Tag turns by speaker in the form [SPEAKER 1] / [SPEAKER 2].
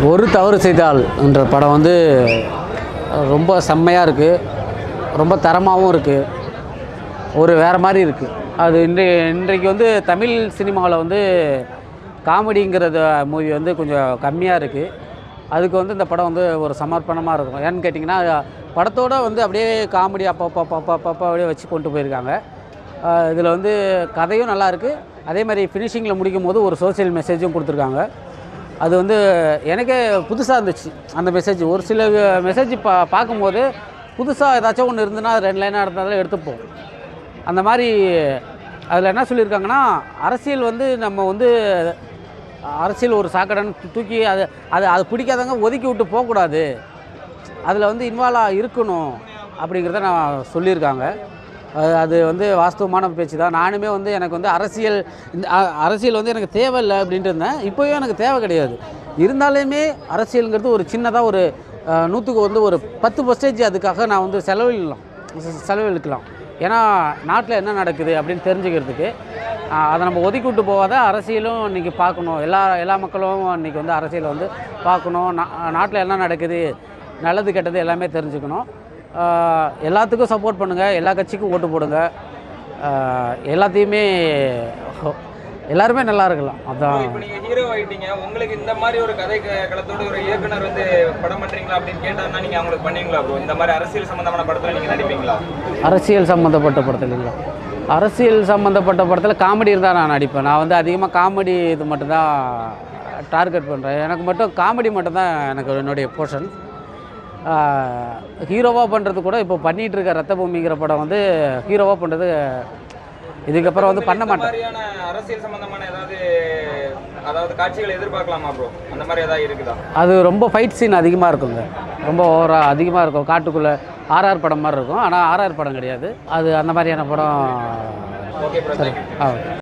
[SPEAKER 1] ஒரு தவறு செய்தால் என்ற படம் வந்து ரொம்ப செம்மையாக இருக்குது ரொம்ப தரமாகவும் இருக்குது ஒரு வேறு மாதிரி இருக்குது அது இன்றைய இன்றைக்கு வந்து தமிழ் சினிமாவில் வந்து காமெடிங்கிறத மூவி வந்து கொஞ்சம் கம்மியாக இருக்குது அதுக்கு வந்து இந்த படம் வந்து ஒரு சமர்ப்பணமாக இருக்கும் ஏன்னு கேட்டிங்கன்னா படத்தோட வந்து அப்படியே காமெடி அப்பப்போ அப்பப்போ அப்பப்போ அப்படியே வச்சு கொண்டு போயிருக்காங்க இதில் வந்து கதையும் நல்லா இருக்கு அதே மாதிரி ஃபினிஷிங்கில் முடிக்கும் போது ஒரு சோஷியல் மெசேஜும் கொடுத்துருக்காங்க அது வந்து எனக்கே புதுசாக இருந்துச்சு அந்த மெசேஜ் ஒரு சில மெசேஜ் பா பார்க்கும்போது புதுசாக ஏதாச்சும் ஒன்று இருந்ததுன்னா அது ரெண்டு லைனாக இருந்தாலும் எடுத்துப்போம் அந்த மாதிரி அதில் என்ன சொல்லியிருக்காங்கன்னா அரசியல் வந்து நம்ம வந்து அரசியல் ஒரு சாக்கடைன்னு தூக்கி அது அது அது பிடிக்காதவங்க ஒதுக்கி விட்டு போகக்கூடாது அதில் வந்து இன்வால்வ் இருக்கணும் அப்படிங்கிறத நான் சொல்லியிருக்காங்க அது அது வந்து வாஸ்தவமான பேச்சு தான் நானுமே வந்து எனக்கு வந்து அரசியல் இந்த அ- அரசியல் வந்து எனக்கு தேவையில்லை அப்படின்ட்டு இருந்தேன் இப்போயும் எனக்கு தேவை கிடையாது இருந்தாலுமே அரசியலுங்கிறது ஒரு சின்னதாக ஒரு அஹ், நூற்றுக்கு வந்து ஒரு பத்து பர்சன்டேஜ் அதுக்காக நான் வந்து செலவிடலாம் செ- செலவழிக்கலாம் ஏன்னா நாட்டில் என்ன நடக்குது அப்படின்னு தெரிஞ்சுக்கிறதுக்கு அஹ், அதை நம்ம ஒதுக்கி விட்டு போகாத அரசியலும் இன்றைக்கி பார்க்கணும் எல்லா எல்லா மக்களும் இன்றைக்கி வந்து அரசியலை வந்து பார்க்கணும் நாட்டில் என்ன நடக்குது நல்லது கெட்டது எல்லாமே தெரிஞ்சுக்கணும் ஆஹ் எல்லாத்துக்கும் சப்போர்ட் பண்ணுங்கள் எல்லா கட்சிக்கும் ஓட்டு போடுங்க ஆஹ் எல்லாத்தையுமே எல்லாருமே நல்லா இருக்கலாம் அதான்
[SPEAKER 2] இப்போ நீங்க ஹீரோ ஆயிட்டீங்க உங்களுக்கு இந்த மாதிரி ஒரு கதை க- களத்தோட ஒரு இயக்குனர் வந்து படம் பண்றீங்களா அப்படின்னு கேட்டாருன்னா நீங்க அவங்களுக்கு பண்ணுவீங்களா ப்ரோ இந்த மாதிரி அரசியல் சம்பந்தமான படத்துல நீங்க நடிப்பீங்களா
[SPEAKER 1] அரசியல் சம்மந்தப்பட்ட படத்தில் இல்லைங்களா அரசியல் சம்மந்தப்பட்ட படத்தில் காமெடி இருந்தால் நான் நடிப்பேன் நான் வந்து அதிகமாக காமெடி இது மட்டும்தான் டார்கெட் பண்ணுறேன் எனக்கு மட்டும் காமெடி மட்டும்தான் எனக்கு என்னுடைய போர்ஷன் ஹீரோவாக பண்ணுறது கூட இப்போ பண்ணிகிட்டு இருக்க ரத்த பூமிங்கிற படம் வந்து ஹீரோவாக பண்ணுறது இதுக்கப்புறம் வந்து பண்ண
[SPEAKER 2] இந்த
[SPEAKER 1] மாட்டேன்
[SPEAKER 2] மாதிரியான அரசியல் சம்பந்தமான ஏதாவது அதாவது காட்சிகளை எதிர்பார்க்கலாமா ப்ரோ அந்த மாதிரி ஏதாவது இருக்குதா
[SPEAKER 1] அது ரொம்ப ஃபைட் சீன் அதிகமாக இருக்குங்க ரொம்ப ஓவராக அதிகமாக இருக்கும் காட்டுக்குள்ளே ஆர்ஆர் படம் மாதிரி இருக்கும் ஆனால் ஆர்ஆர் படம் கிடையாது அது அந்த மாதிரியான படம்
[SPEAKER 2] ஓகே ப்ரோ தேங்க்யூ
[SPEAKER 1] ஆ